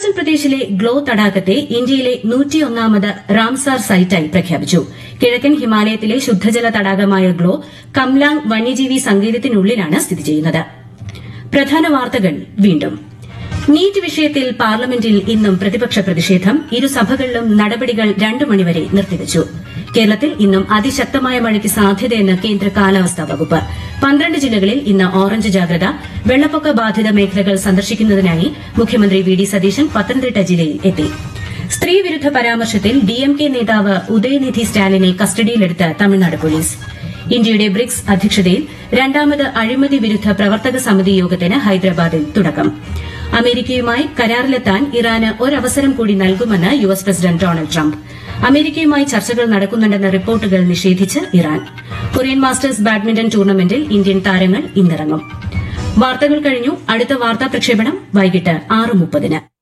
ഹിമാചൽ പ്രദേശിലെ ഗ്ലോ തടാകത്തെ ഇന്ത്യയിലെ നൂറ്റിയൊന്നാമത് റാംസാർ സൈറ്റായി പ്രഖ്യാപിച്ചു കിഴക്കൻ ഹിമാലയത്തിലെ ശുദ്ധജല തടാകമായ ഗ്ലോ കംലാങ് വന്യജീവി സങ്കേതത്തിനുള്ളിലാണ് സ്ഥിതി ചെയ്യുന്നത് പ്രധാന വാർത്തകൾ വീണ്ടും നീറ്റ് വിഷയത്തിൽ പാർലമെന്റിൽ ഇന്നും പ്രതിപക്ഷ പ്രതിഷേധം ഇരുസഭകളിലും നടപടികൾ രണ്ടു മണിവരെ നിർത്തിവച്ചു കേരളത്തിൽ ഇന്നും അതിശക്തമായ മഴയ്ക്ക് സാധ്യതയെന്ന് കേന്ദ്ര കാലാവസ്ഥാ വകുപ്പ് പന്ത്രണ്ട് ജില്ലകളിൽ ഇന്ന് ഓറഞ്ച് ജാഗ്രത വെള്ളപ്പൊക്ക ബാധിത മേഖലകൾ സന്ദർശിക്കുന്നതിനായി മുഖ്യമന്ത്രി വി ഡി സതീശൻ പത്തനംതിട്ട ജില്ലയിൽ എത്തി സ്ത്രീവിരുദ്ധ പരാമർശത്തിൽ ഡിഎംകെ നേതാവ് ഉദയനിധി സ്റ്റാലിനെ കസ്റ്റഡിയിലെടുത്ത് തമിഴ്നാട് പോലീസ് ഇന്ത്യയുടെ ബ്രിക്സ് അധ്യക്ഷതയിൽ രണ്ടാമത് അഴിമതി വിരുദ്ധ പ്രവർത്തക സമിതി യോഗത്തിന് ഹൈദരാബാദിൽ തുടക്കം അമേരിക്കയുമായി കരാറിലെത്താൻ ഇറാന് ഒരവസരം കൂടി നൽകുമെന്ന് U S president Donald Trump അമേരിക്കയുമായി ചർച്ചകൾ നടക്കുന്നുണ്ടെന്ന റിപ്പോർട്ടുകൾ നിഷേധിച്ച് ഇറാൻ കൊറിയൻ മാസ്റ്റേഴ്സ് ബാഡ്മിന്റൺ ടൂർണമെന്റിൽ ഇന്ത്യൻ താരങ്ങൾ ഇന്നിറങ്ങും വാർത്തകൾ കഴിഞ്ഞു അടുത്ത വാർത്താ പ്രക്ഷേപണം വൈകിട്ട് ആറ് മുപ്പതിന്